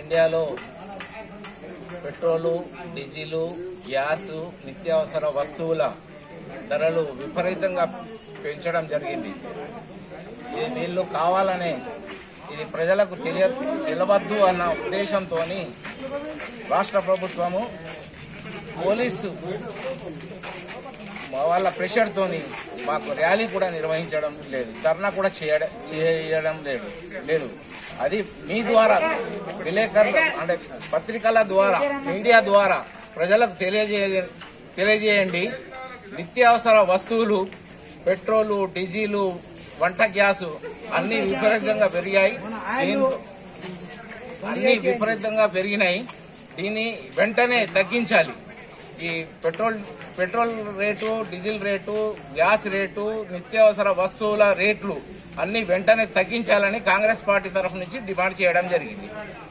ఇండియాలో petrol diesel gas నిత్యావసర వస్తువుల ధరలు విపరీతంగా పెంచడం జరిగింది ఇది వీళ్ళు కావాలనే ఇది ప్రజలకు తెలియ తెలవద్దు అన్న ఉద్దేశంతో రాష్ట్ర ప్రభుత్వము పోలీసు మా వాళ్ళ ప్రెషర్తోని మాకు ర్యాలీ కూడా నిర్వహించడం లేదు ధర్నా కూడా చేయడం చేయడం లేదు లేదు అది మీ ద్వారా విలేకరులు అంటే పత్రికల ద్వారా మీడియా ద్వారా ప్రజలకు తెలియజేయ తెలియజేయండి నిత్యావసర వస్తువులు పెట్రోలు డీజిలు వంట గ్యాసు అన్ని విపరీతంగా పెరిగాయి దీంతో అన్ని విపరీతంగా పెరిగినాయి దీన్ని వెంటనే తగ్గించాలి ఈ petrol petrol rate diesel rate gas rate నిత్యావసర వస్తువుల రేట్లు అన్ని వెంటనే తగ్గించాలని కాంగ్రెస్ పార్టీ తరఫు నుంచి డిమాండ్ చేయడం జరిగింది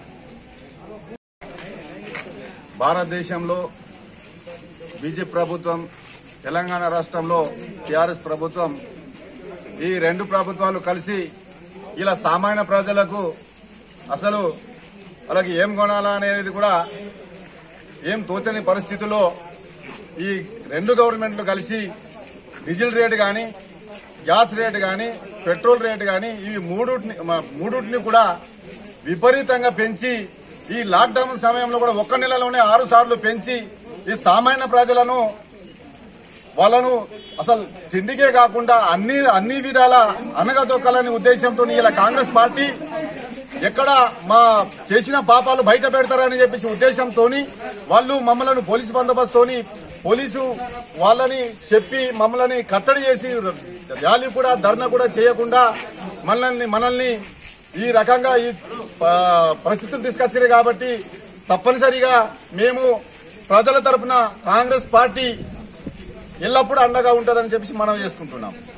భారతదేశంలో బీజేపీ ప్రభుత్వం తెలంగాణ రాష్ట్రంలో టీఆర్ఎస్ ప్రభుత్వం ఈ రెండు ప్రభుత్వాలు కలిసి ఇలా సామాన్య ప్రజలకు అసలు వాళ్ళకి ఏం కొనాలా అనేది కూడా ఏం తోచని పరిస్థితుల్లో ఈ రెండు గవర్నమెంట్లు కలిసి డీజిల్ రేటు కానీ గ్యాస్ రేటు కానీ పెట్రోల్ రేటు కానీ ఇవి మూడుటిని మూడుటిని కూడా విపరీతంగా పెంచి ఈ లాక్డౌన్ సమయంలో కూడా ఒక్క నెలలోనే ఆరు సార్లు పెంచి ఈ సామాన్య ప్రజలను వాళ్ళను అసలు తిండికే కాకుండా అన్ని అన్ని విధాల అనగదొక్కాలనే ఉద్దేశంతో ఇలా కాంగ్రెస్ పార్టీ ఎక్కడ మా చేసిన పాపాలు బయట పెడతారని చెప్పేసి ఉద్దేశంతో వాళ్ళు మమ్మల్ని పోలీసు బందోబస్తుతోని పోలీసు వాళ్ళని చెప్పి మమ్మల్ని కట్టడి చేసి ర్యాలీ కూడా ధర్నా కూడా చేయకుండా మనల్ని మనల్ని ఈ రకంగా ఈ ఆ, పరిస్థితులు తీసుకొచ్చారు కాబట్టి తప్పనిసరిగా మేము ప్రజల తరపున కాంగ్రెస్ పార్టీ ఎల్లప్పుడూ అండగా ఉంటుందని చెప్పేసి మనం చేసుకుంటున్నాం